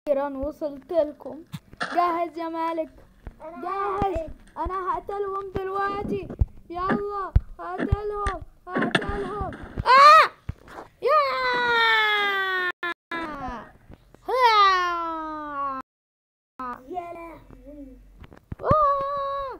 اخيرا وصلت لكم جاهز يا مالك جاهز انا هقتلهم دلوقتي يلا هقتلهم هقتلهم آه! يا ها! يا لهوي آه!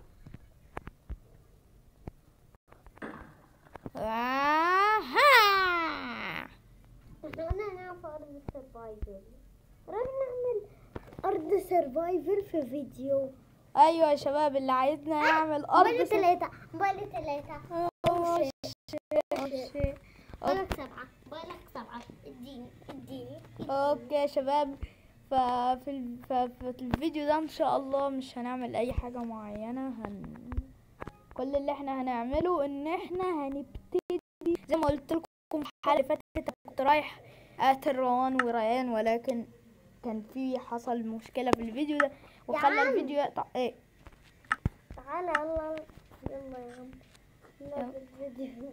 آها! انا نعرف ارض سرفايفل راح نعمل ارض سرفايفل في فيديو ايوه يا شباب اللي عايزنا نعمل ارض موبايل س- ثلاثة موبايل ثلاثة أوه، شيء. موبايلك سبعة موبايلك سبعة اديني اديني اوكي يا شباب ففي ال... ففي الفيديو ده ان شاء الله مش هنعمل اي حاجة معينة هن... كل اللي احنا هنعمله ان احنا هنبتدي زي ما قلت لكم في الحلقة اللي فاتت كنت رايح اقتل روان وريان ولكن كان في حصل مشكلة في الفيديو ده وخلى عم. الفيديو يقطع ايه تعالى يلا يلا يا عم يلا يلا. في الفيديو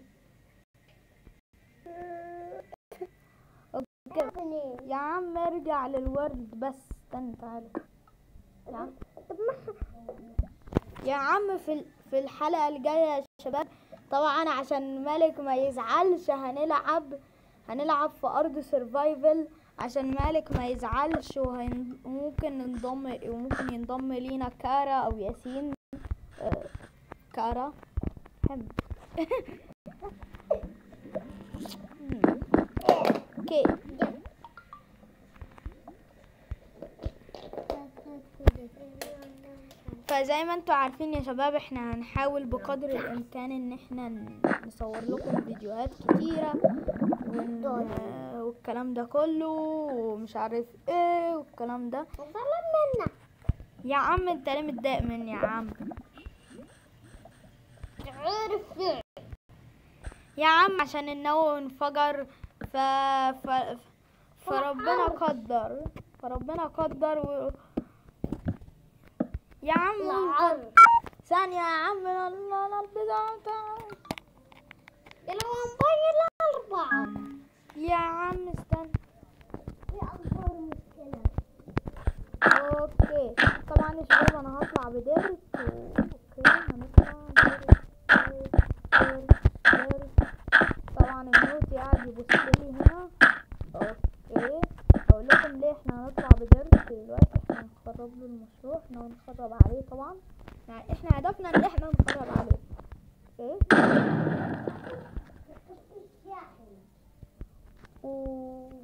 اوكي ابني يا عم ارجع للورد بس استنى تعالى يا عم طب ما يا عم في ال- في الحلقة الجاية يا شباب طبعا عشان مالك ما يزعلش هنلعب هنلعب في أرض سرفايفل عشان مالك ما يزعلش وممكن ننضم وممكن ينضم لينا كارا أو ياسين آه، كارا حب اوكي فزي ما انتوا عارفين يا شباب احنا هنحاول بقدر الامكان ان احنا ن- نصور لكم فيديوهات كتيرة ون... والكلام ده كله ومش عارف ايه والكلام ده وظلم منك يا عم انت ليه متضايق مني يا عم عارف فعل يا عم عشان النووي انفجر ف... ف... فربنا قدر فربنا قدر و... يا عم العرض ثانية يا عم لا لا لا البتاع بتاع- يلا موبايل أربعة يا عم استنى في أكبر مشكلة اوكي طبعا يا شباب انا هطلع بديرت و... اوكي هنطلع ديرت ديرت ديرت طبعا النوتي قاعد يبص لي هنا اوكي اقول لكم ليه احنا هنطلع بديرت دلوقتي احنا هنخرب له المشروع احنا هنخرب عليه طبعا يعني احنا هدفنا ان احنا نخرب عليه اوكي و...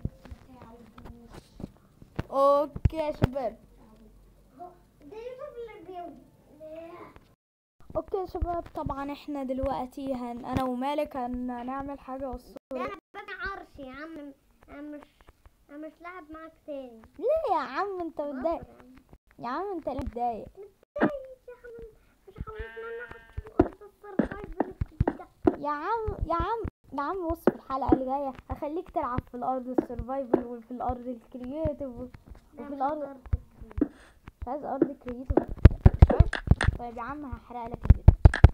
اوكي يا شباب اوكي يا شباب طبعا احنا دلوقتي هن... انا ومالك هنعمل حاجه والصورة انا ببني عرش يا عم انا مش انا مش لاعب معاك تاني ليه يا عم انت متضايق يا عم انت ليه متضايق متضايق يا عم مش عاوزنا نلعب في الارض السرفايفل الجديده يا عم يا عم يا عم بص في الحلقه اللي جايه هخليك تلعب في الارض السرفايفل وفي الارض الكرييتيف وفي الارض مش عايز ارض كرييتيف طيب يا عم هحرق لك الفيديو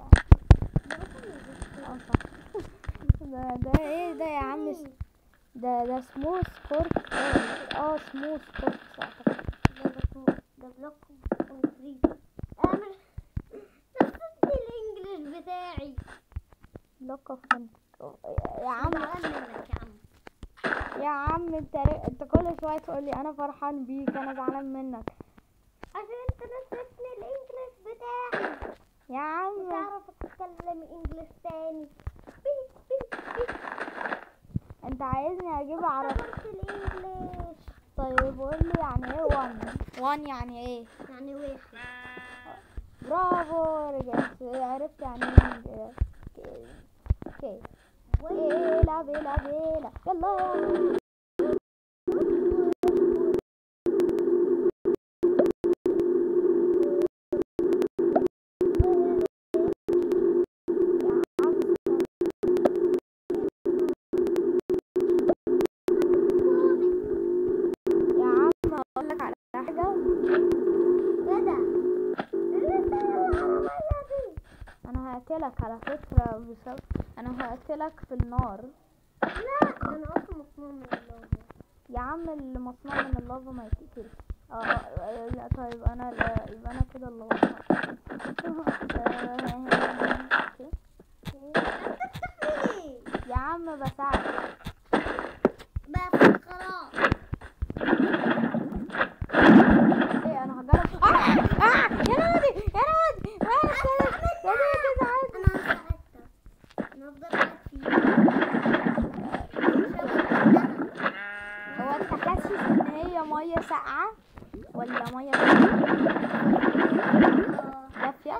اه صح ده ده ايه ده يا عم اس- ده ده سموث كورت اه سموث كورت اعتقد ده بلوك كونكريت انا مش نسيت الانجليش بتاعي لوك اوف يا عم زعلان منك يا عم يا عم انت ليه- انت كل شويه تقول لي انا فرحان بيك انا زعلان منك عشان انت نسيتني الانجليش بتاعي يا عم تعرف تتكلم انجليش تاني بي بي بي انت عايزني اجيب عربي افتكرت الانجليش طيب قول لي يعني ايه وان وان يعني ايه يعني واحد برافو رجعت عرفت يعني ايه اوكي بيلا بيلا بيلا يلا يا عم اقول لك على حاجه كده لسه العربية دي انا هقتلك على فكره بسبب انا هقتلك في النار لا انا اصلا مصموم من اللون يا عم اللي مصنوع من اللافا ما يتقتلش اه آه، لا طيب انا لا يبقى انا كده اللي غلطان آه، إيه؟ يا عم بساعدك بس خلاص ايه انا هجرب اه اه يا نادي يا نادي يا نادي يا نادي كده عادي انا هساعدك انا افضل قاعد فيه هو انت حاسس ان هي ميه ساقعه ولا ميه دافيه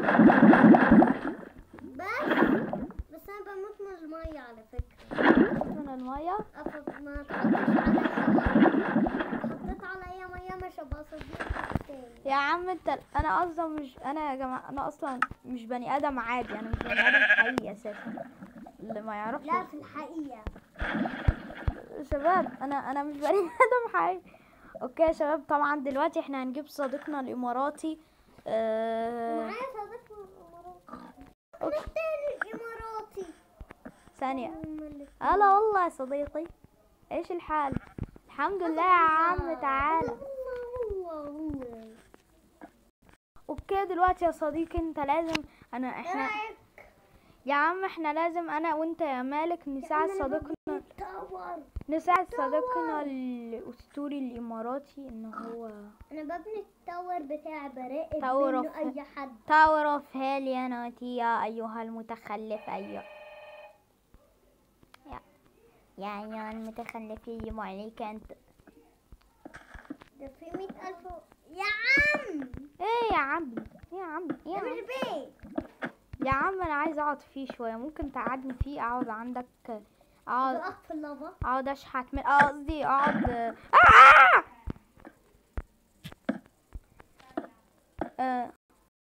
بس بس انا بموت من الميه على فكره من الميه أفضل ما تحطش عليا حطيت عليا ميه مش هبقى صديق تاني يا عم انت انا اصلا مش انا يا جماعه انا اصلا مش بني ادم عادي انا مش بني ادم حقيقي اساسا اللي ما يعرفش لا في الحقيقه شباب انا انا مش بني ادم حقيقي اوكي يا شباب طبعا دلوقتي احنا هنجيب صديقنا الاماراتي آه... معايا صديق من الامارات أوكي. التاني الاماراتي ثانيه هما الاتنين. هلا والله يا صديقي ايش الحال الحمد لله يا عم تعالى هو هو هو اوكي دلوقتي يا صديقي انت لازم انا ايه احنا رايك يا عم احنا لازم انا وانت يا مالك نساعد أنا صديقنا بتطور. نساعد صديقنا الاسطوري الاماراتي ان هو انا ببني التاور بتاعي براقب تاور منه of- اي حد تاور اوف هيل يا نوتي يا ايها المتخلف ايها يا يا ايها المتخلف يجب عليك انت ده في مئة ألف و- يا عم ايه يا عم ايه يا عم ايه يا ده عم مش بيت يا عم انا عايز اقعد فيه شويه ممكن تقعدني فيه اقعد عندك اقعد تقف في اللافا اقعد اشحت من اه قصدي اقعد آه! آه!